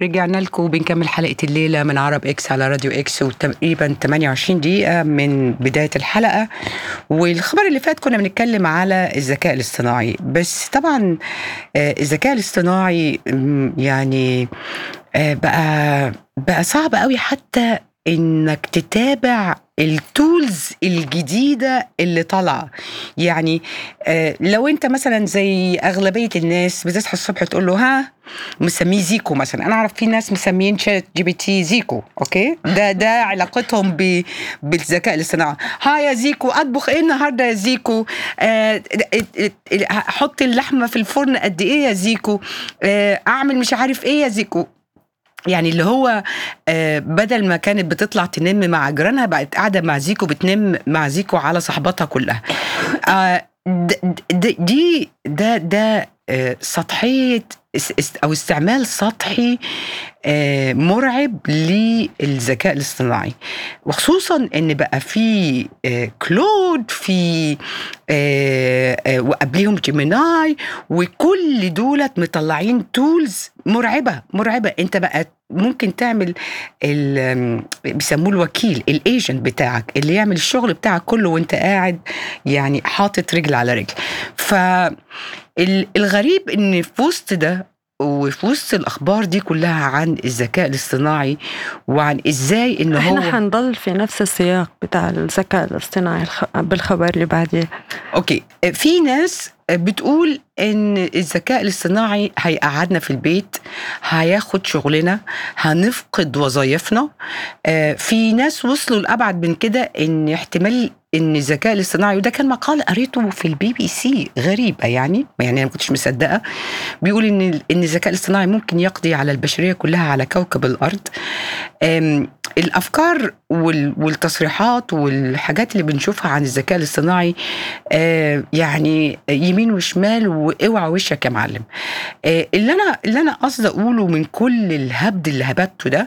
رجعنا لكم وبنكمل حلقة الليلة من عرب اكس على راديو اكس وتقريبا 28 دقيقة من بداية الحلقة والخبر اللي فات كنا بنتكلم على الذكاء الاصطناعي بس طبعا آه، الذكاء الاصطناعي م، يعني آه، بقى بقى صعب قوي حتى انك تتابع التولز الجديدة اللي طالعة يعني آه، لو انت مثلا زي اغلبية الناس بتصحى الصبح تقول له ها مسميه زيكو مثلا انا اعرف في ناس مسميين شات جي بي تي زيكو اوكي ده ده علاقتهم ب بالذكاء الاصطناعي ها يا زيكو اطبخ ايه النهارده يا زيكو آه، احط اللحمه في الفرن قد ايه يا زيكو آه، اعمل مش عارف ايه يا زيكو يعني اللي هو آه، بدل ما كانت بتطلع تنم مع جيرانها بقت قاعده مع زيكو بتنم مع زيكو على صاحباتها كلها آه، د- د- دي ده ده آه، سطحيه اس- است- او استعمال سطحي آه، مرعب للذكاء الاصطناعي وخصوصا ان بقى في آه، كلود في آه، آه، وقبليهم جيميناي وكل دولت مطلعين تولز مرعبه مرعبه انت بقى ممكن تعمل ال- بيسموه الوكيل الايجنت بتاعك اللي يعمل الشغل بتاعك كله وانت قاعد يعني حاطط رجل على رجل فالغريب ان في وسط ده وفي وسط الاخبار دي كلها عن الذكاء الاصطناعي وعن ازاي ان هو احنا حنضل في نفس السياق بتاع الذكاء الاصطناعي الخ- بالخبر اللي بعديه اوكي في ناس بتقول ان الذكاء الاصطناعي هيقعدنا في البيت هياخد شغلنا هنفقد وظائفنا آه، في ناس وصلوا لابعد من كده ان احتمال ان الذكاء الاصطناعي وده كان مقال قريته في البي بي سي غريبه يعني يعني انا ما كنتش مصدقه بيقول ان ان الذكاء الاصطناعي ممكن يقضي على البشريه كلها على كوكب الارض آم، الافكار وال- والتصريحات والحاجات اللي بنشوفها عن الذكاء الاصطناعي آه، يعني يمين وشمال واوعى وشك يا معلم آه، اللي انا اللي انا قصدي اقوله من كل الهبد اللي هبته ده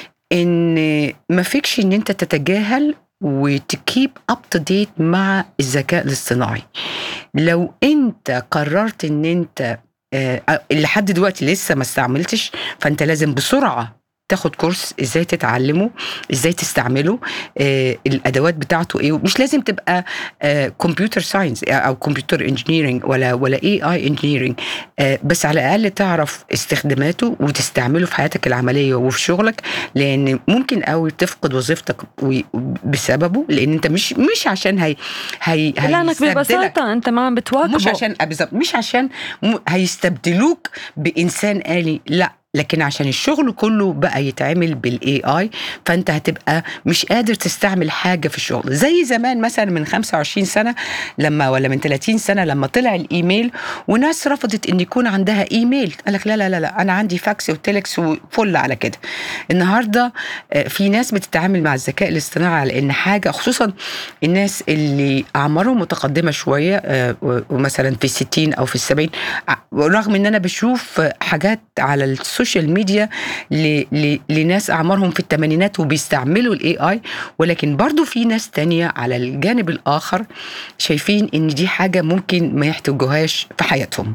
ان ما فيكش ان انت تتجاهل وتكيب اب تو ديت مع الذكاء الاصطناعي لو انت قررت ان انت آه، لحد دلوقتي لسه ما استعملتش فانت لازم بسرعه تاخد كورس ازاي تتعلمه ازاي تستعمله آه الادوات بتاعته ايه مش لازم تبقى كمبيوتر ساينس او كمبيوتر انجينيرنج ولا ولا اي اي انجينيرنج بس على الاقل تعرف استخداماته وتستعمله في حياتك العمليه وفي شغلك لان ممكن قوي تفقد وظيفتك و- بسببه لان انت مش مش عشان هي هي لانك هيستبدلك. ببساطه انت ما عم بتواكبه مش عشان آه، بالظبط مش عشان م- هيستبدلوك بانسان آلي لا لكن عشان الشغل كله بقى يتعمل بالاي اي فانت هتبقى مش قادر تستعمل حاجه في الشغل زي زمان مثلا من 25 سنه لما ولا من 30 سنه لما طلع الايميل وناس رفضت ان يكون عندها ايميل قال لك لا لا لا لا انا عندي فاكس وتلكس وفل على كده النهارده آه، في ناس بتتعامل مع الذكاء الاصطناعي على ان حاجه خصوصا الناس اللي اعمارهم متقدمه شويه آه، و- ومثلا في الستين او في السبعين ع- رغم ان انا بشوف حاجات على السوشيال ميديا ل- ل- لناس اعمارهم في الثمانينات وبيستعملوا الاي اي ولكن برضو في ناس تانية على الجانب الاخر شايفين ان دي حاجه ممكن ما يحتاجوهاش في حياتهم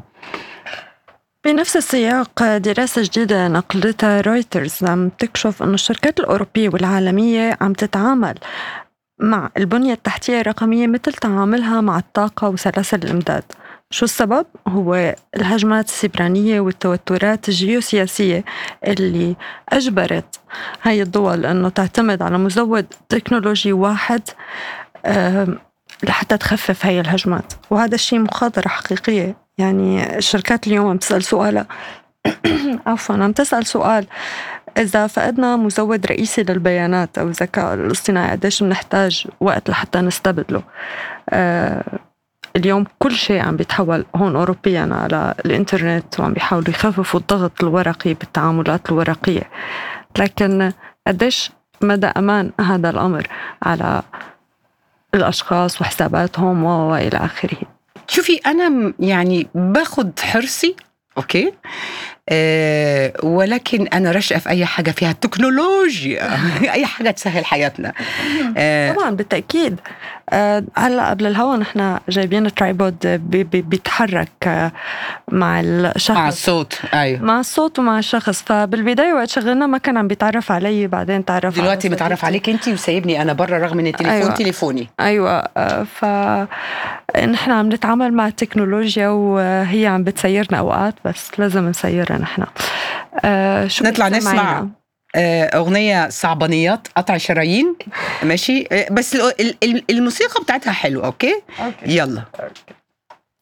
بنفس السياق دراسة جديدة نقلتها رويترز عم تكشف أن الشركات الأوروبية والعالمية عم تتعامل مع البنية التحتية الرقمية مثل تعاملها مع الطاقة وسلاسل الإمداد شو السبب؟ هو الهجمات السبرانية والتوترات الجيوسياسية اللي أجبرت هاي الدول أنه تعتمد على مزود تكنولوجي واحد آم، لحتى تخفف هاي الهجمات وهذا الشيء مخاطرة حقيقية يعني الشركات اليوم عم تسأل سؤال عفوا عم تسأل سؤال إذا فقدنا مزود رئيسي للبيانات أو الذكاء الاصطناعي قديش بنحتاج وقت لحتى نستبدله آه اليوم كل شيء عم بيتحول هون أوروبيا على الإنترنت وعم بيحاولوا يخففوا الضغط الورقي بالتعاملات الورقية لكن قديش مدى أمان هذا الأمر على الأشخاص وحساباتهم و- وإلى آخره شوفي انا م- يعني باخد حرصي اوكي آه آه ولكن انا راشقه في اي حاجه فيها تكنولوجيا اي حاجه تسهل حياتنا آه طبعا بالتاكيد آه، هلا قبل الهوا نحن جايبين ترايبود بي- بي- بيتحرك آه، مع الشخص مع الصوت ايوه مع الصوت ومع الشخص فبالبدايه وقت شغلنا ما كان عم بيتعرف علي بعدين تعرف على دلوقتي متعرف صديقتي. عليك انت وسايبني انا بره رغم ان التليفون أيوة. تليفوني ايوه آه، ف نحن عم نتعامل مع التكنولوجيا وهي عم بتسيرنا اوقات بس لازم نسيرها نحن آه، شو نطلع بدك نسمع تسمعينا؟ آه، أغنية صعبانيات قطع شرايين ماشي آه، بس ال- ال- الموسيقى بتاعتها حلوة أوكي اوكي يلا